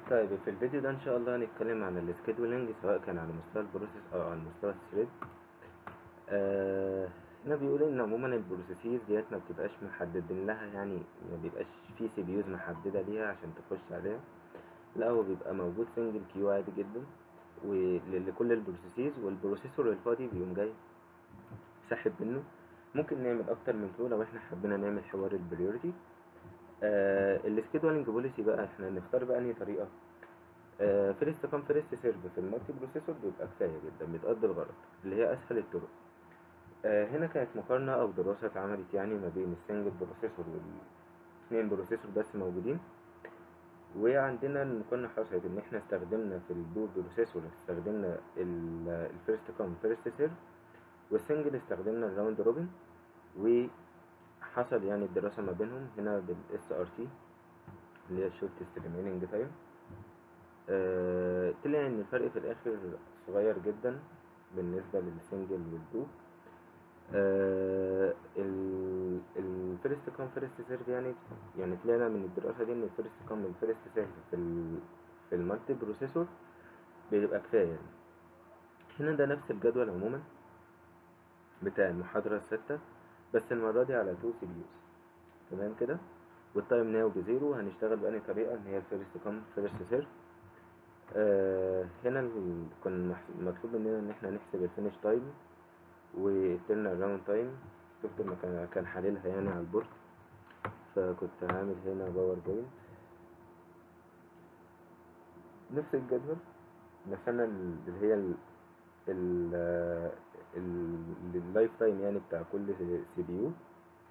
طيب في الفيديو ده ان شاء الله هنتكلم عن السكيدولينج سواء كان على مستوى البروسيس او على مستوى الثريد آه هنا بيقول ان عموما البروسيسز ديت ما بتبقاش محددين لها يعني ما بيبقاش في سي بي يوز محدده ليها عشان تخش عليها لا هو بيبقى موجود سنجل كيو عادي جدا ولكل البروسيسز والبروسيسور الفاضي بيقوم جاي ساحب منه ممكن نعمل اكتر من كده لو احنا حبينا نعمل حوار البريوريتي آه السكيدولينج بوليسي بقى احنا نختار بقى انهي طريقه آه فيرست كام فيرست سيرف في المالتي بروسيسور بيبقى كفايه جدا بتقضي الغرض اللي هي اسهل الطرق آه هنا كانت مقارنه او دراسه اتعملت يعني ما بين السنجل بروسيسور والاثنين بروسيسور بس موجودين وعندنا المقارنة حصلت ان احنا استخدمنا في الدو بروسيسور استخدمنا الفيرست كام فيرست سيرف والسنجل استخدمنا الراوند روبن وحصل يعني الدراسة ما بينهم هنا بالاس ار تي اللي هي شورتست ريميننج تايم طلع ان الفرق في الاخر صغير جدا بالنسبة للسنجل والدو آه الفيرست كام فيرست سيرف يعني يعني طلعنا من الدراسة دي ان الفيرست كام والفيرست سيرف في ال في المالتي بروسيسور بيبقى كفاية يعني هنا ده نفس الجدول عموما بتاع المحاضرة الستة بس المرة دي على تو سي بي يوز تمام كده والتايم ناو بزيرو هنشتغل بأني طريقة ان هي الفيرست كام فيرست سيرف آه هنا كان مطلوب مننا ان احنا نحسب الفينش تايم والترن راوند تايم دكتور ما كان كان حللها يعني على البورد فكنت عامل هنا باور بوينت نفس الجدول بس انا اللي هي ال ال اللايف تايم يعني بتاع كل سي بي يو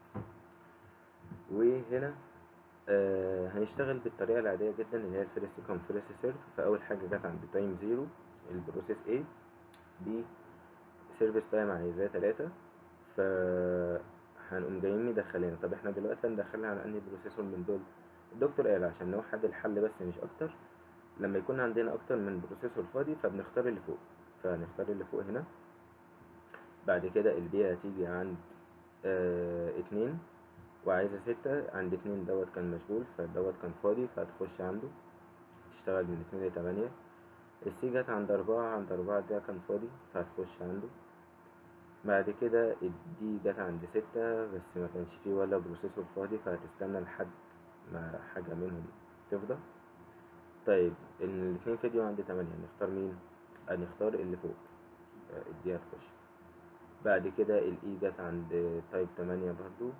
وهنا آه هنشتغل بالطريقة العادية جدا اللي هي الفيرست كام فيرست سيرف فأول حاجة جت عند تايم زيرو البروسيس A دي سيرفيس تايم عايزاه تلاتة ف هنقوم جايين مدخلينها طب احنا دلوقتي هندخلها على انهي بروسيسور من دول الدكتور قال عشان نوحد الحل بس مش اكتر لما يكون عندنا اكتر من بروسيسور فاضي فبنختار اللي فوق فهنختار اللي فوق هنا بعد كده البي هتيجي عند اه اتنين وعايزة ستة عند اتنين دوت كان مشغول فدوت كان فاضي فهتخش عنده تشتغل من اتنين لتمانية السي جت عند أربعة عند أربعة ده كان فاضي فهتخش عنده بعد كده الدي جت عند ستة بس ما كانش فيه ولا بروسيسور فاضي فهتستنى لحد ما حاجة منهم تفضى طيب الاتنين فيديو عند تمانية هنختار مين؟ هنختار اللي فوق الدي هتخش بعد كده الاي جت عند تايب تمانية برضو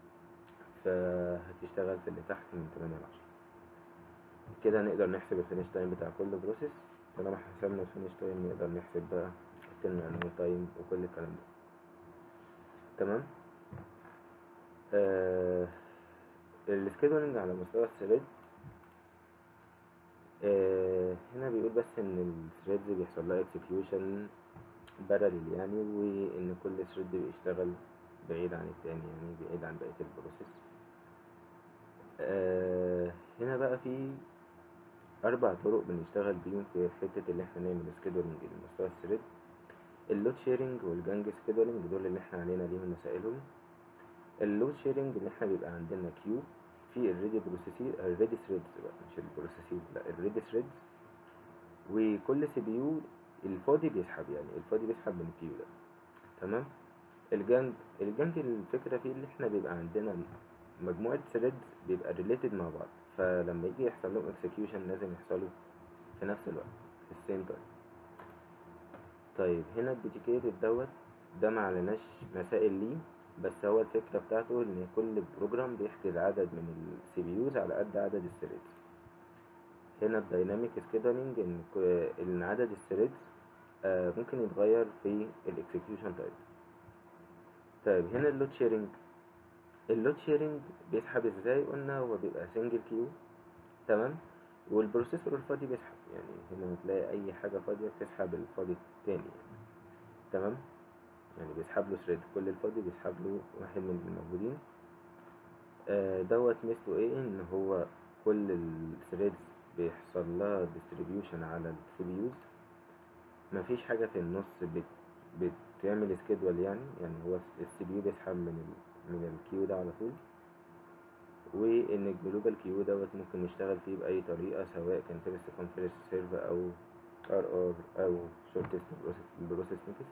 فهتشتغل في اللي تحت من تمانية لعشرة كده نقدر نحسب الفينش تايم بتاع كل بروسيس طالما حسبنا الفينش تايم نقدر نحسب بقى الترن انو تايم وكل الكلام ده تمام آه السكيدولينج على مستوى الثريد آه هنا بيقول بس ان الثريدز بيحصل لها اكسكيوشن باراليل يعني وان كل ثريد بيشتغل بعيد عن التاني يعني بعيد عن بقية البروسيس آه هنا بقى في أربع طرق بنشتغل بيهم في حتة اللي احنا نعمل سكيدولينج لمستوى الثريد اللود شيرنج والجانج سكيدولينج دول اللي احنا علينا ليهم مسائلهم اللود شيرنج اللي احنا بيبقى عندنا كيو في الريدي بروسيسي الريدي ثريدز بقى مش البروسيسيز لا الريدي ثريدز وكل سي بي يو الفاضي بيسحب يعني الفاضي بيسحب من الكيو ده تمام الجانج الجانج الفكرة فيه اللي احنا بيبقى عندنا مجموعة ثريدز بيبقى ريليتد مع بعض فلما يجي يحصل لهم اكسكيوشن لازم يحصلوا في نفس الوقت في السيم تايم طيب هنا الديديكيتد دوت ده معلناش مسائل ليه بس هو الفكرة بتاعته ان كل بروجرام بيحجز عدد من السي بي يوز على قد عدد الثريدز هنا الدايناميك سكيدولينج ان ان عدد الثريدز آه ممكن يتغير في الاكسكيوشن تايم طيب هنا اللود شيرنج اللود شيرنج بيسحب ازاي قلنا هو بيبقى سنجل كيو تمام والبروسيسور الفاضي بيسحب يعني هنا هتلاقي اي حاجة فاضية بتسحب الفاضي التاني يعني. تمام يعني بيسحب له ثريد كل الفاضي بيسحب له واحد من الموجودين آه دوت ميزته ايه ان هو كل الثريدز بيحصل لها ديستريبيوشن على السي بي يوز مفيش حاجة في النص بت بتعمل سكيدول يعني يعني هو السي بي يو بيسحب من ال من الكيو ده على طول وان الجلوبال كيو دوت ممكن نشتغل فيه باي طريقه سواء كان فيرست كوم فيرست سيرف او ار ار او شورتست بروسيس نيكست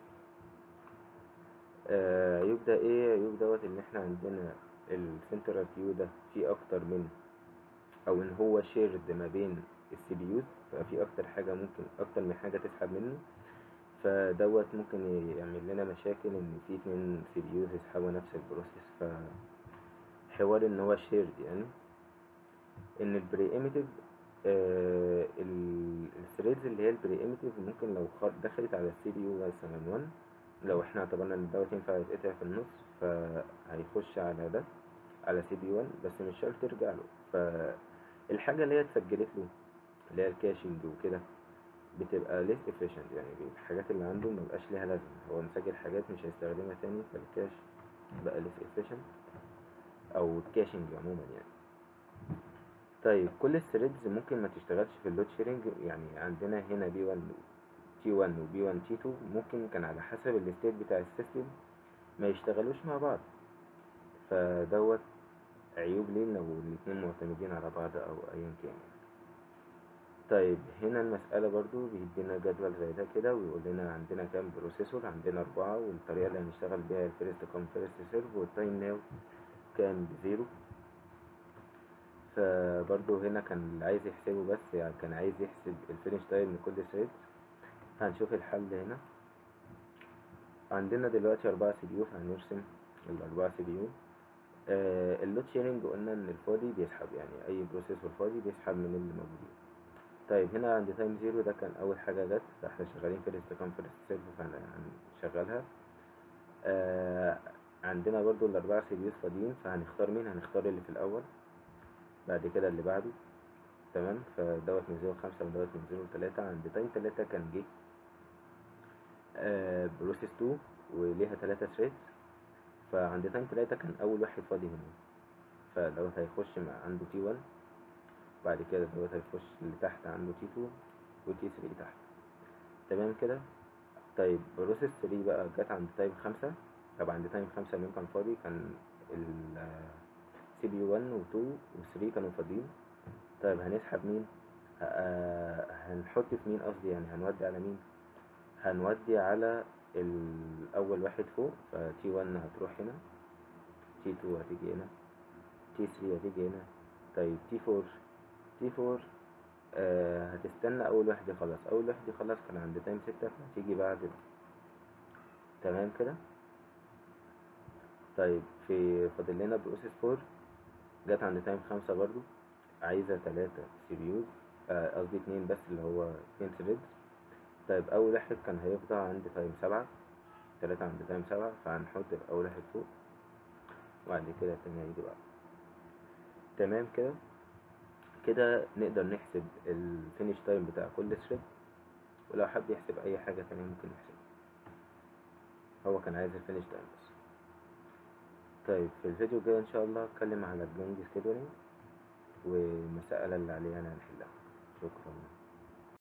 آه عيوب ده ايه عيوب دوت ان احنا عندنا السنترال كيو ده فيه اكتر من او ان هو شيرد ما بين السي بي يوز ففي اكتر حاجه ممكن اكتر من حاجه تسحب منه فدوت ممكن يعمل لنا مشاكل ان في اتنين سي بي يوز يسحبوا نفس البروسيس ف حوار ان هو شيرد يعني ان البريمتيف آه الثريدز اللي هي البريمتيف ممكن لو خ- دخلت على السي بي يو مثلا 1 لو احنا اعتبرنا ان دوت ينفع يتقطع في النص فهيخش على ده على سي بي 1 بس مش شرط ترجع له فالحاجة اللي هي اتسجلت له اللي هي الكاشنج وكده بتبقى less efficient يعني الحاجات اللي عنده مبقاش ليها لازمة هو مسجل حاجات مش هيستخدمها تاني فالكاش بقى less efficient او الكاشنج عموما يعني طيب كل الثريدز ممكن ما تشتغلش في اللود شيرنج يعني عندنا هنا بي 1 تي 1 وبي 1 تي 2 ممكن كان على حسب الستيت بتاع السيستم ما يشتغلوش مع بعض فدوت عيوب ليه لو الاتنين معتمدين على بعض او ايا كان يعني. طيب هنا المسألة برضو بيدينا جدول زي ده كده ويقول لنا عندنا كام بروسيسور عندنا أربعة والطريقة اللي هنشتغل بيها الفيرست كوم فيرست سيرف والتايم ناو كان بزيرو فبرضو هنا كان اللي عايز يحسبه بس يعني كان عايز يحسب الفينش تايم لكل ثريد هنشوف الحل هنا عندنا دلوقتي أربعة سي بي يو فهنرسم الأربعة سي بي يو آه اللود شيرنج قلنا إن الفاضي بيسحب يعني أي بروسيسور فاضي بيسحب من اللي موجودين طيب هنا عند تايم زيرو ده كان أول حاجة جت فاحنا شغالين فيرست كوم فيرست سيرف فهنشغلها آه عندنا برضو الأربعة سي بي يوز فاضيين فهنختار مين هنختار اللي في الأول بعد كده اللي بعده تمام فدوت من زيرو خمسة ودوت من زيرو تلاتة عند تايم تلاتة كان جه آه بروسيس تو وليها تلاتة ثريدز فعند تايم تلاتة كان أول واحد فاضي هنا فدوت هيخش مع عنده تي ون بعد كده دوت هيخش اللي تحت عنده تي تو وتي ثري تحت تمام كده طيب بروسيس 3 بقى جت عند تايم خمسة طب عند تايم خمسة مين كان فاضي كان ال سي بي 1 و 2 و 3 كانوا فاضيين طيب هنسحب مين ه- هنحط في مين قصدي يعني هنودي على مين هنودي على الأول واحد فوق فتي 1 هتروح هنا تي 2 هتيجي هنا تي 3 هتيجي هنا طيب تي 4 تي 4 آه هتستنى أول واحد يخلص أول واحد يخلص كان عند تايم ستة فهتيجي بعد ده تمام كده طيب في فاضل لنا بروسيس 4 جت عند تايم خمسة برضو عايزة تلاتة سي بي يوز آه، قصدي اتنين بس اللي هو اتنين ثريدز طيب أول واحد كان هيفضل عند تايم سبعة تلاتة عند تايم سبعة فهنحط في أول واحد فوق وبعد كده التاني هيجي بقى تمام كده كده نقدر نحسب الفينش تايم بتاع كل ثريد ولو حد يحسب أي حاجة تانية ممكن يحسبها هو كان عايز الفينش تايم بس طيب في الفيديو الجاي ان شاء الله هتكلم على الجونج سكيدولينج والمسألة اللي عليها انا هنحلها شكرا